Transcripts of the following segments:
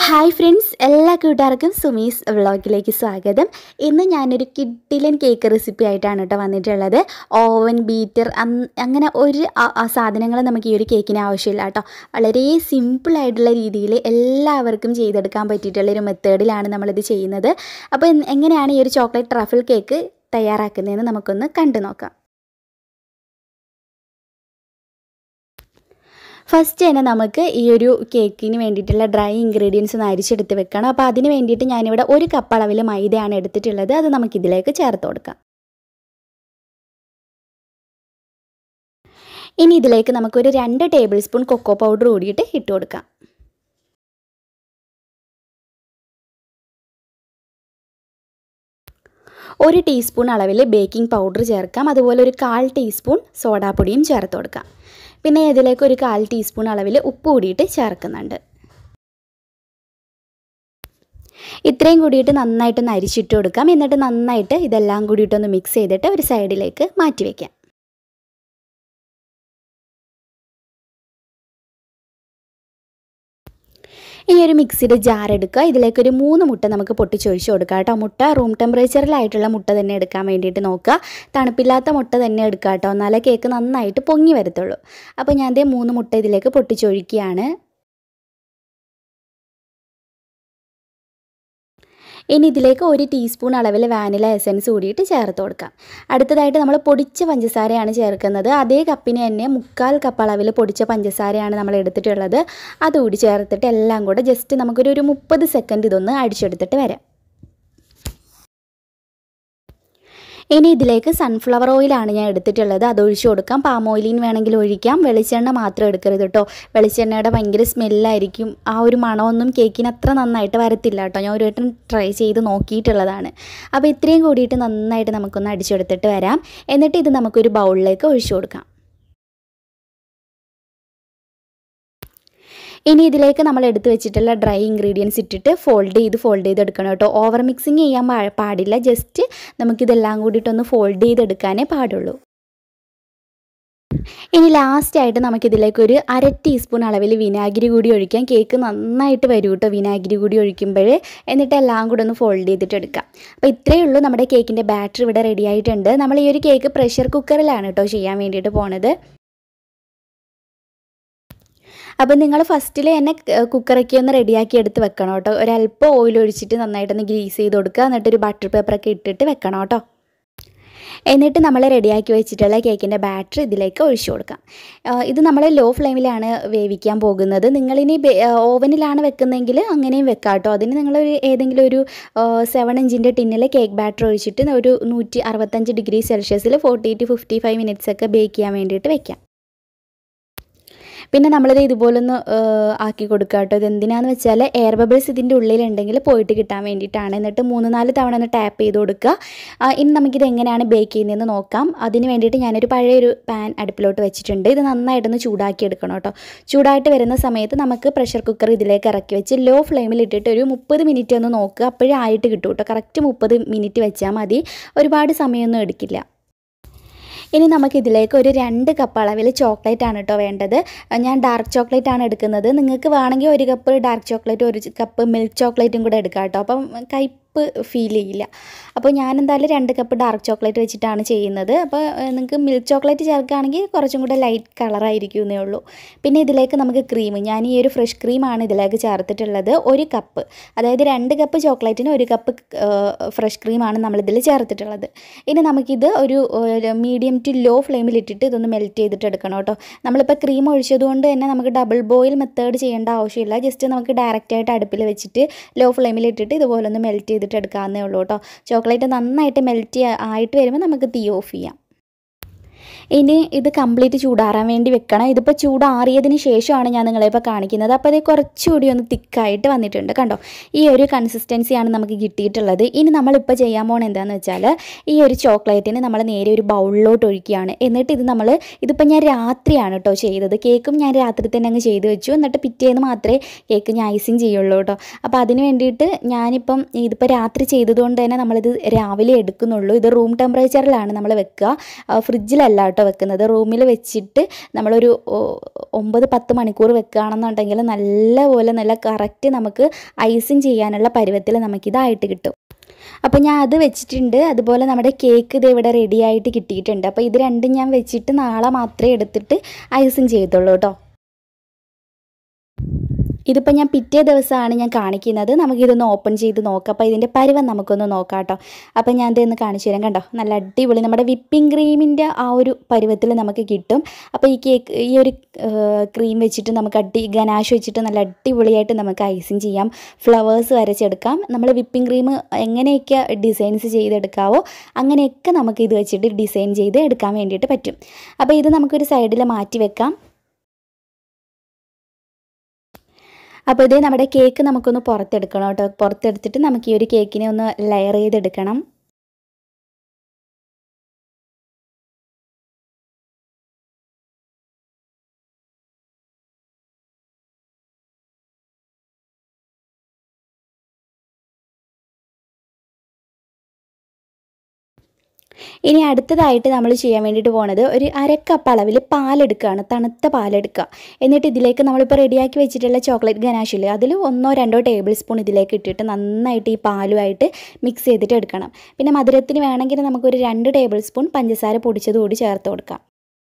hi friends എല്ലാ കൂട്ടുകാർക്കും സുമീസ് വ്ളോഗിലേക്ക് സ്വാഗതം ഇന്ന് ഞാനൊരു കിഡിലൻ കേക്ക് റെസിപ്പി ആയിട്ടാണ് കേട്ടോ വന്നിട്ടുള്ളത് ഓവൻ ബീറ്റർ അങ്ങനെ ഒരു സാധനങ്ങൾ നമുക്ക് ഈ ഒരു കേക്കിന് ആവശ്യമില്ല കേട്ടോ വളരെ സിമ്പിളായിട്ടുള്ള രീതിയിൽ എല്ലാവർക്കും ചെയ്തെടുക്കാൻ പറ്റിയിട്ടുള്ള ഒരു മെത്തേഡിലാണ് നമ്മളിത് ചെയ്യുന്നത് അപ്പോൾ എങ്ങനെയാണ് ഈ ഒരു ചോക്ലേറ്റ് ട്രഫിൾ കേക്ക് തയ്യാറാക്കുന്നതെന്ന് നമുക്കൊന്ന് കണ്ടു നോക്കാം ഫസ്റ്റ് തന്നെ നമുക്ക് ഈ ഒരു കേക്കിന് വേണ്ടിയിട്ടുള്ള ഡ്രൈ ഇൻഗ്രീഡിയൻസ് ഒന്ന് അരിച്ചെടുത്ത് വെക്കണം അപ്പോൾ അതിന് വേണ്ടിയിട്ട് ഞാനിവിടെ ഒരു കപ്പ് അളവിൽ മൈദയാണ് എടുത്തിട്ടുള്ളത് അത് നമുക്കിതിലേക്ക് ചേർത്ത് കൊടുക്കാം ഇനി ഇതിലേക്ക് നമുക്കൊരു രണ്ട് ടേബിൾ സ്പൂൺ കൊക്കോ പൗഡർ കൂടിയിട്ട് ഇട്ട് കൊടുക്കാം ഒരു ടീസ്പൂൺ അളവിൽ ബേക്കിംഗ് പൗഡർ ചേർക്കാം അതുപോലെ ഒരു കാൽ ടീസ്പൂൺ സോഡാപ്പൊടിയും ചേർത്ത് കൊടുക്കാം പിന്നെ ഇതിലേക്ക് ഒരു കാൽ ടീസ്പൂൺ അളവിൽ ഉപ്പ് കൂടിയിട്ട് ചേർക്കുന്നുണ്ട് ഇത്രയും കൂടിയിട്ട് നന്നായിട്ടൊന്ന് അരിച്ചിട്ട് കൊടുക്കാം എന്നിട്ട് നന്നായിട്ട് ഇതെല്ലാം കൂടിയിട്ടൊന്ന് മിക്സ് ചെയ്തിട്ട് ഒരു സൈഡിലേക്ക് മാറ്റി വയ്ക്കാം ഇനി ഒരു മിക്സിയുടെ ജാർ എടുക്കുക ഇതിലേക്ക് ഒരു മൂന്ന് മുട്ട നമുക്ക് പൊട്ടിച്ചൊഴിച്ച് കൊടുക്കാം കേട്ടോ മുട്ട റൂം ടെമ്പറേച്ചറിലായിട്ടുള്ള മുട്ട തന്നെ എടുക്കാൻ വേണ്ടിയിട്ട് നോക്കുക തണുപ്പില്ലാത്ത മുട്ട തന്നെ എടുക്കുക കേട്ടോ എന്നാലേ കേക്ക് നന്നായിട്ട് പൊങ്ങി വരത്തുള്ളൂ അപ്പോൾ ഞാൻ ദേ മൂന്ന് മുട്ട ഇതിലേക്ക് പൊട്ടിച്ചൊഴിക്കുകയാണ് ഇനി ഇതിലേക്ക് ഒരു ടീസ്പൂൺ അളവിൽ വാനില എസൻസ് കൂടിയിട്ട് ചേർത്ത് കൊടുക്കാം അടുത്തതായിട്ട് നമ്മൾ പൊടിച്ച പഞ്ചസാരയാണ് ചേർക്കുന്നത് അതേ കപ്പിന് തന്നെ മുക്കാൽ കപ്പ് അളവിൽ പൊടിച്ച പഞ്ചസാരയാണ് നമ്മൾ എടുത്തിട്ടുള്ളത് അതുകൂടി ചേർത്തിട്ട് എല്ലാം കൂടെ ജസ്റ്റ് നമുക്കൊരു ഒരു മുപ്പത് സെക്കൻഡ് ഇതൊന്ന് അടിച്ചെടുത്തിട്ട് വരാം ഇനി ഇതിലേക്ക് സൺഫ്ലവർ ഓയിലാണ് ഞാൻ എടുത്തിട്ടുള്ളത് അത് ഒഴിച്ചു കൊടുക്കാം പാം ഓയിലിന് വേണമെങ്കിൽ ഒഴിക്കാം വെളിച്ചെണ്ണ മാത്രം എടുക്കരുത് കേട്ടോ വെളിച്ചെണ്ണയുടെ ഭയങ്കര സ്മെല്ലായിരിക്കും ആ ഒരു മണമൊന്നും കേക്കിന് അത്ര നന്നായിട്ട് വരത്തില്ല കേട്ടോ ഞാൻ ഒരു വട്ടം ട്രൈ ചെയ്ത് നോക്കിയിട്ടുള്ളതാണ് അപ്പോൾ ഇത്രയും കൂടിയിട്ട് നന്നായിട്ട് നമുക്കൊന്ന് അടിച്ചെടുത്തിട്ട് വരാം എന്നിട്ട് ഇത് നമുക്കൊരു ബൗളിലേക്ക് ഒഴിച്ചു കൊടുക്കാം ഇനി ഇതിലേക്ക് നമ്മൾ എടുത്തു വെച്ചിട്ടുള്ള ഡ്രൈ ഇൻഗ്രീഡിയൻസ് ഇട്ടിട്ട് ഫോൾഡ് ചെയ്ത് ഫോൾഡ് ചെയ്തെടുക്കണം കേട്ടോ ഓവർ മിക്സിങ് ചെയ്യാൻ പാടില്ല ജസ്റ്റ് നമുക്കിതെല്ലാം കൂടിയിട്ടൊന്ന് ഫോൾഡ് ചെയ്തെടുക്കാനേ പാടുള്ളൂ ഇനി ലാസ്റ്റ് ആയിട്ട് നമുക്കിതിലേക്ക് ഒരു അര ടീസ്പൂൺ അളവിൽ വിനാഗിരി കൂടി ഒഴിക്കാം കേക്ക് നന്നായിട്ട് വരും കേട്ടോ വിനാഗിരി കൂടി ഒഴിക്കുമ്പോൾ എന്നിട്ട് എല്ലാം കൂടെ ഒന്ന് ഫോൾഡ് ചെയ്തിട്ട് എടുക്കാം അപ്പോൾ ഇത്രയേ ഉള്ളൂ നമ്മുടെ കേക്കിൻ്റെ ബാറ്റർ ഇവിടെ റെഡി ആയിട്ടുണ്ട് നമ്മൾ ഈ ഒരു കേക്ക് പ്രഷർ കുക്കറിലാണ് കേട്ടോ ചെയ്യാൻ വേണ്ടിയിട്ട് പോണത് അപ്പം നിങ്ങൾ ഫസ്റ്റിൽ തന്നെ കുക്കറൊക്കെ ഒന്ന് റെഡിയാക്കി എടുത്ത് വെക്കണം കേട്ടോ ഒരല്പം ഓയിൽ ഒഴിച്ചിട്ട് നന്നായിട്ടൊന്ന് ഗ്രീസ് ചെയ്ത് കൊടുക്കുക എന്നിട്ട് ഒരു ബട്ടർ പേപ്പറൊക്കെ ഇട്ടിട്ട് വെക്കണം കേട്ടോ എന്നിട്ട് നമ്മൾ റെഡിയാക്കി വെച്ചിട്ടുള്ള കേക്കിൻ്റെ ബാറ്റർ ഇതിലേക്ക് ഒഴിച്ചു കൊടുക്കാം ഇത് നമ്മൾ ലോ ഫ്ലെയിമിലാണ് വേവിക്കാൻ പോകുന്നത് നിങ്ങളിനി ഓവനിലാണ് വെക്കുന്നതെങ്കിൽ അങ്ങനെയും വെക്കാം കേട്ടോ അതിന് നിങ്ങളൊരു ഏതെങ്കിലും ഒരു സെവൻ ഇഞ്ചിൻ്റെ ടിന്നിൽ കേക്ക് ബാറ്റർ ഒഴിച്ചിട്ട് ഒരു നൂറ്റി അറുപത്തഞ്ച് ഡിഗ്രി സെൽഷ്യസിൽ forty two fifty five minutes ഒക്കെ ബേക്ക് ചെയ്യാൻ വേണ്ടിയിട്ട് വെക്കാം പിന്നെ നമ്മളിത് ഇതുപോലൊന്ന് ആക്കി കൊടുക്കുക കേട്ടോ ഇത് എന്തിനാന്ന് വെച്ചാൽ എയർ ബബിൾസ് ഇതിൻ്റെ ഉള്ളിലുണ്ടെങ്കിൽ പോയിട്ട് കിട്ടാൻ വേണ്ടിയിട്ടാണ് എന്നിട്ട് മൂന്ന് നാല് തവണ ഒന്ന് ടാപ്പ് ചെയ്ത് കൊടുക്കുക ഇനി നമുക്കിത് എങ്ങനെയാണ് ബേക്ക് ചെയ്യുന്നതെന്ന് നോക്കാം അതിന് വേണ്ടിയിട്ട് ഞാനൊരു പഴയൊരു പാൻ അടുപ്പിലോട്ട് വെച്ചിട്ടുണ്ട് ഇത് നന്നായിട്ടൊന്ന് ചൂടാക്കി എടുക്കണം കേട്ടോ ചൂടായിട്ട് വരുന്ന സമയത്ത് നമുക്ക് പ്രഷർ കുക്കർ ഇതിലേക്ക് ഇറക്കി വെച്ച് ലോ ഫ്ലെയിമിൽ ഇട്ടിട്ട് ഒരു മുപ്പത് മിനിറ്റ് ഒന്ന് നോക്കുക അപ്പോഴേ ആയിട്ട് കിട്ടും കേട്ടോ കറക്റ്റ് മുപ്പത് മിനിറ്റ് വെച്ചാൽ മതി ഒരുപാട് സമയമൊന്നും എടുക്കില്ല ഇനി നമുക്ക് ഇതിലേക്ക് ഒരു രണ്ട് കപ്പ് അളവിൽ ചോക്ലേറ്റ് ആണ് കേട്ടോ വേണ്ടത് ഞാൻ ഡാർക്ക് ചോക്ലേറ്റ് ആണ് എടുക്കുന്നത് നിങ്ങൾക്ക് വേണമെങ്കിൽ ഒരു കപ്പ് ഡാർക്ക് ചോക്ലേറ്റ് ഒരു കപ്പ് മിൽക്ക് ചോക്ലേറ്റും കൂടെ എടുക്കാം കേട്ടോ അപ്പം കയ്പ്പ് ഫീൽ ചെയ്യില്ല അപ്പോൾ ഞാൻ എന്തായാലും രണ്ട് കപ്പ് ഡാർക്ക് ചോക്ലേറ്റ് വെച്ചിട്ടാണ് ചെയ്യുന്നത് അപ്പോൾ നിങ്ങൾക്ക് മിൽക്ക് ചോക്ലേറ്റ് ചേർക്കുകയാണെങ്കിൽ കുറച്ചും കൂടെ ലൈറ്റ് കളറായിരിക്കും എന്നേ ഉള്ളൂ പിന്നെ ഇതിലേക്ക് നമുക്ക് ക്രീം ഞാൻ ഈ ഒരു ഫ്രഷ് ക്രീമാണ് ഇതിലേക്ക് ചേർത്തിട്ടുള്ളത് ഒരു കപ്പ് അതായത് രണ്ട് കപ്പ് ചോക്ലേറ്റിന് ഒരു കപ്പ് ഫ്രഷ് ക്രീമാണ് നമ്മളിതിൽ ചേർത്തിട്ടുള്ളത് ഇനി നമുക്കിത് ഒരു മീഡിയം ടു ലോ ഫ്ലെയിമിൽ ഇട്ടിട്ട് ഇതൊന്ന് മെൽറ്റ് ചെയ്തിട്ട് എടുക്കണം കേട്ടോ നമ്മളിപ്പോൾ ക്രീം ഒഴിച്ചതുകൊണ്ട് തന്നെ നമുക്ക് ഡബിൾ ബോയിൽ മെത്തേഡ് ചെയ്യേണ്ട ആവശ്യമില്ല ജസ്റ്റ് നമുക്ക് ഡയറക്റ്റായിട്ട് അടുപ്പിൽ വെച്ചിട്ട് ലോ ഫ്ലെയിമിൽ ഇട്ടിട്ട് ഇതുപോലെ ഒന്ന് മെൽറ്റ് ചെയ്തിട്ട് എടുക്കാവുന്നേ ഉള്ളൂ കേട്ടോ ചോക്ലേറ്റ് നന്നായിട്ട് മെൽറ്റ് ആയിട്ട് വരുമ്പോൾ നമുക്ക് തീ ഓഫ് ചെയ്യാം ഇനി ഇത് കംപ്ലീറ്റ് ചൂടാറാൻ വേണ്ടി വെക്കണം ഇതിപ്പോൾ ചൂടാറിയതിന് ശേഷമാണ് ഞാൻ നിങ്ങളെ ഇപ്പോൾ കാണിക്കുന്നത് അപ്പോൾ അത് കുറച്ചുകൂടി ഒന്ന് തിക്കായിട്ട് വന്നിട്ടുണ്ട് കണ്ടോ ഈ ഒരു കൺസിസ്റ്റൻസിയാണ് നമുക്ക് കിട്ടിയിട്ടുള്ളത് ഇനി നമ്മളിപ്പോൾ ചെയ്യാൻ പോകുന്നത് എന്താണെന്ന് വെച്ചാൽ ഈ ഒരു ചോക്ലേറ്റിന് നമ്മൾ നേരെ ഒരു ബൗളിലോട്ട് ഒഴിക്കുകയാണ് എന്നിട്ട് ഇത് നമ്മൾ ഇതിപ്പോൾ ഞാൻ രാത്രിയാണ് കേട്ടോ ചെയ്തത് കേക്കും ഞാൻ രാത്രി തന്നെ അങ്ങ് ചെയ്ത് വെച്ചു എന്നിട്ട് പിറ്റേന്ന് മാത്രമേ കേക്ക് ഞാൻ ഐസിങ് ചെയ്യുള്ളൂ കേട്ടോ അപ്പോൾ അതിന് വേണ്ടിയിട്ട് ഞാനിപ്പം ഇതിപ്പോൾ രാത്രി ചെയ്തതുകൊണ്ട് തന്നെ നമ്മളിത് രാവിലെ എടുക്കുന്നുള്ളൂ ഇത് റൂം ടെമ്പറേച്ചറിലാണ് നമ്മൾ വെക്കുക ഫ്രിഡ്ജിലല്ല റൂമിലാട്ടോ വെക്കുന്നത് റൂമിൽ വെച്ചിട്ട് നമ്മളൊരു ഓ, ഒമ്പത് പത്ത് മണിക്കൂർ വെക്കുകയാണെന്നുണ്ടെങ്കിൽ നല്ലപോലെ നല്ല കറക്റ്റ് നമുക്ക് ഐസിങ് ചെയ്യാനുള്ള പരുവത്തിൽ നമുക്കിതായിട്ട് കിട്ടും അപ്പോൾ ഞാൻ അത് വെച്ചിട്ടുണ്ട് അതുപോലെ നമ്മുടെ കേക്ക് ഇത് ഇവിടെ റെഡി ആയിട്ട് കിട്ടിയിട്ടുണ്ട് അപ്പോൾ ഇത് രണ്ടും ഞാൻ വെച്ചിട്ട് നാളെ മാത്രമേ എടുത്തിട്ട് ഐസിങ് ചെയ്തുള്ളൂ കേട്ടോ ഇതിപ്പോൾ ഞാൻ പിറ്റേ ദിവസമാണ് ഞാൻ കാണിക്കുന്നത് നമുക്കിതൊന്ന് ഓപ്പൺ ചെയ്ത് നോക്കാം അപ്പോൾ ഇതിൻ്റെ പരുവം നമുക്കൊന്ന് നോക്കാം കേട്ടോ അപ്പോൾ ഞാൻ ഇതൊന്ന് കാണിച്ചു തരാം കണ്ടോ നല്ല അടിപൊളി നമ്മുടെ വിപ്പിംഗ് ക്രീമിൻ്റെ ആ ഒരു പരുവത്തിൽ നമുക്ക് കിട്ടും അപ്പോൾ ഈ കേക്ക് ഈ ഒരു ക്രീം വെച്ചിട്ട് നമുക്ക് അടി ഗനാഷ് വെച്ചിട്ട് നല്ല അടിപൊളിയായിട്ട് നമുക്ക് ഐസിങ് ചെയ്യാം ഫ്ലവേഴ്സ് വരച്ചെടുക്കാം നമ്മൾ വിപ്പിംഗ് ക്രീം എങ്ങനെയൊക്കെ ഡിസൈൻസ് ചെയ്തെടുക്കാവോ അങ്ങനെയൊക്കെ നമുക്ക് ഇത് വെച്ചിട്ട് ഡിസൈൻ ചെയ്ത് എടുക്കാൻ വേണ്ടിയിട്ട് പറ്റും അപ്പോൾ ഇത് നമുക്കൊരു സൈഡിൽ മാറ്റി വെക്കാം അപ്പോൾ ഇത് നമ്മുടെ കേക്ക് നമുക്കൊന്ന് പുറത്തെടുക്കണം കേട്ടോ പുറത്തെടുത്തിട്ട് നമുക്ക് ഈ ഒരു കേക്കിനെ ഒന്ന് ലെയർ ചെയ്തെടുക്കണം ഇനി അടുത്തതായിട്ട് നമ്മൾ ചെയ്യാൻ വേണ്ടിയിട്ട് പോണത് ഒരു അരക്കപ്പ് അളവിൽ പാലെടുക്കുകയാണ് തണുത്ത പാലെടുക്കുക എന്നിട്ട് ഇതിലേക്ക് നമ്മളിപ്പോൾ റെഡിയാക്കി വെച്ചിട്ടുള്ള ചോക്ലേറ്റ് ഗനാഷില്ലേ അതിൽ ഒന്നോ രണ്ടോ ടേബിൾ സ്പൂൺ ഇതിലേക്ക് ഇട്ടിട്ട് നന്നായിട്ട് ഈ പാലുമായിട്ട് മിക്സ് ചെയ്തിട്ട് എടുക്കണം പിന്നെ മധുരത്തിന് വേണമെങ്കിൽ നമുക്കൊരു രണ്ട് ടേബിൾ സ്പൂൺ പഞ്ചസാര പൊടിച്ചത് കൂടി ചേർത്ത് കൊടുക്കാം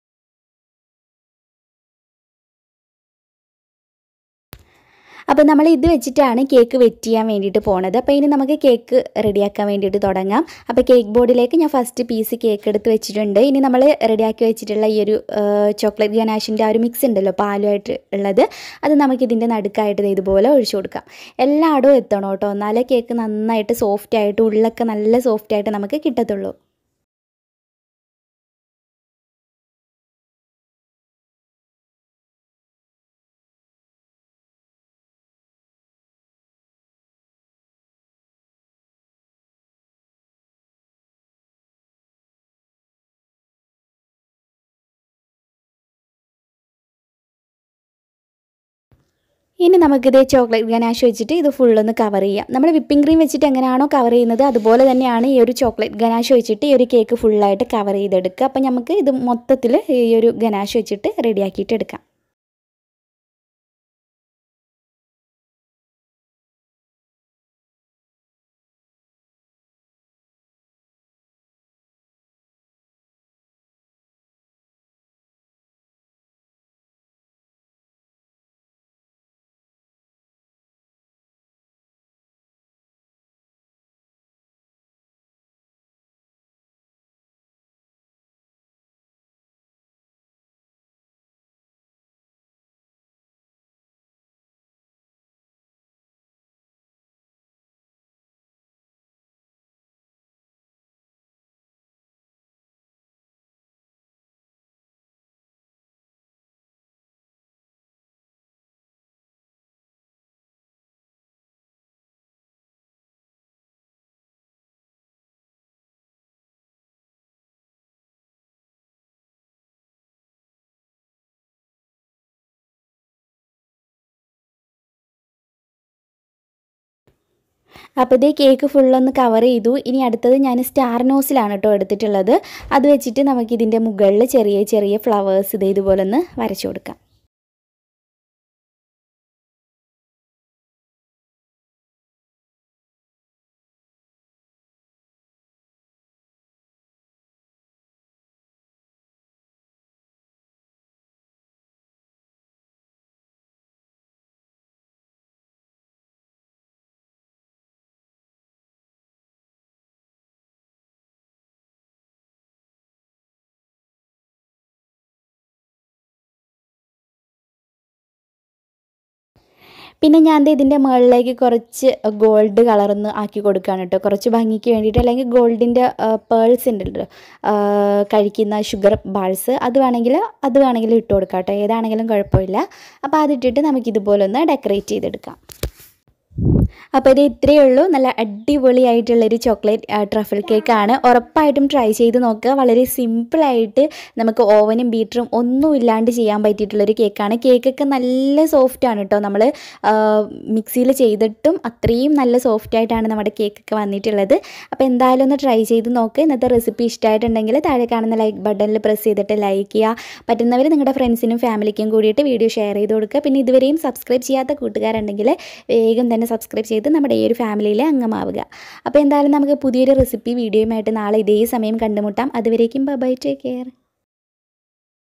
അപ്പോൾ നമ്മൾ ഇത് വെച്ചിട്ടാണ് കേക്ക് വെറ്റ് ചെയ്യാൻ വേണ്ടിയിട്ട് പോണത് അപ്പോൾ ഇനി നമുക്ക് കേക്ക് റെഡിയാക്കാൻ വേണ്ടിയിട്ട് തുടങ്ങാം അപ്പോൾ കേക്ക് ബോർഡിലേക്ക് ഞാൻ ഫസ്റ്റ് പീസ് കേക്ക് എടുത്ത് വെച്ചിട്ടുണ്ട് ഇനി നമ്മൾ റെഡിയാക്കി വെച്ചിട്ടുള്ള ഈ ഒരു ചോക്ലേറ്റ് ഗനാഷിൻ്റെ ആ ഒരു മിക്സ് ഉണ്ടല്ലോ പാലുമായിട്ട് ഉള്ളത് അത് നമുക്ക് ഇതിൻ്റെ നടുക്കായിട്ട് ദേ ഇതുപോലെ ഒഴിച്ചു കൊടുക്കാം എല്ലായിടവും എത്തണം കേട്ടോ എന്നാലേ കേക്ക് നന്നായിട്ട് സോഫ്റ്റ് ആയിട്ട് ഉള്ളൊക്കെ നല്ല സോഫ്റ്റ് ആയിട്ട് നമുക്ക് കിട്ടത്തുള്ളൂ ഇനി നമുക്കിത് ചോക്ലേറ്റ് ഗനാഷ് വെച്ചിട്ട് ഇത് ഫുള്ളൊന്ന് കവർ ചെയ്യാം നമ്മൾ വിപ്പിംഗ് ക്രീം വെച്ചിട്ട് എങ്ങനെയാണോ കവർ ചെയ്യുന്നത് അതുപോലെ തന്നെയാണ് ഈ ഒരു ചോക്ലേറ്റ് ഗനാഷ് വെച്ചിട്ട് ഈ ഒരു കേക്ക് ഫുള്ളായിട്ട് കവർ ചെയ്തെടുക്കുക അപ്പം നമുക്ക് ഇത് മൊത്തത്തിൽ ഈ ഒരു ഗനാഷ് വെച്ചിട്ട് റെഡിയാക്കിയിട്ട് എടുക്കാം അപ്പോൾ ഇതേ കേക്ക് ഫുള്ളൊന്ന് കവർ ചെയ്തു ഇനി അടുത്തത് ഞാൻ സ്റ്റാർ നോസിലാണ് കേട്ടോ എടുത്തിട്ടുള്ളത് അത് വെച്ചിട്ട് നമുക്ക് ഇതിൻ്റെ മുകളിൽ ചെറിയ ചെറിയ ഫ്ലവേഴ്സ് ഇത് ഇതുപോലെ ഒന്ന് വരച്ചു കൊടുക്കാം പിന്നെ ഞാൻ ദേ ഇതിൻ്റെ മുകളിലേക്ക് കുറച്ച് ഗോൾഡ് കളർന്ന് ആക്കി കൊടുക്കുകയാണ് കേട്ടോ കുറച്ച് ഭംഗിക്ക് വേണ്ടിയിട്ട് അല്ലെങ്കിൽ ഗോൾഡിൻ്റെ പേൾസ് ഉണ്ടല്ലോ ആ, കഴിക്കുന്ന ഷുഗർ ബാൾസ് അത് വേണമെങ്കിൽ അത് വേണമെങ്കിൽ ഇട്ട് കൊടുക്കാം കേട്ടോ ഏതാണെങ്കിലും കുഴപ്പമില്ല അപ്പോൾ അതിട്ടിട്ട് നമുക്കിതുപോലെ ഒന്ന് ഡെക്കറേറ്റ് ചെയ്തെടുക്കാം അപ്പോൾ ഇത് ഇത്രയേ ഉള്ളൂ നല്ല അടിപൊളിയായിട്ടുള്ളൊരു ചോക്ലേറ്റ് ട്രഫിൾ കേക്കാണ് ഉറപ്പായിട്ടും ട്രൈ ചെയ്ത് നോക്കുക വളരെ സിമ്പിളായിട്ട് നമുക്ക് ഓവനും ബീറ്ററും ഒന്നും ഇല്ലാണ്ട് ചെയ്യാൻ പറ്റിയിട്ടുള്ളൊരു കേക്കാണ് കേക്കൊക്കെ നല്ല സോഫ്റ്റ് ആണ് കേട്ടോ നമ്മൾ മിക്സിയിൽ ചെയ്തിട്ടും അത്രയും നല്ല സോഫ്റ്റ് ആയിട്ടാണ് നമ്മുടെ കേക്കൊക്കെ വന്നിട്ടുള്ളത് അപ്പോൾ എന്തായാലും ഒന്ന് ട്രൈ ചെയ്ത് നോക്കുക ഇന്നത്തെ റെസിപ്പി ഇഷ്ടമായിട്ടുണ്ടെങ്കിൽ താഴെ കാണുന്ന ലൈക്ക് ബട്ടണിൽ പ്രസ് ചെയ്തിട്ട് ലൈക്ക് ചെയ്യുക പറ്റുന്നവർ നിങ്ങളുടെ ഫ്രണ്ട്സിനും ഫാമിലിക്കും കൂടിയിട്ട് വീഡിയോ ഷെയർ ചെയ്ത് കൊടുക്കുക പിന്നെ ഇതുവരെയും സബ്സ്ക്രൈബ് ചെയ്യാത്ത കൂട്ടുകാരുണ്ടെങ്കിൽ വേഗം തന്നെ സബ്സ്ക്രൈബ് ചെയ്ത് നമ്മുടെ ഈ ഒരു ഫാമിലിയിലെ അംഗമാവുക അപ്പോൾ എന്തായാലും നമുക്ക് പുതിയൊരു റെസിപ്പി വീഡിയോയുമായിട്ട് നാളെ ഇതേ സമയം കണ്ടുമുട്ടാം അതുവരേക്കും ബൈ ടേക്ക് കെയർ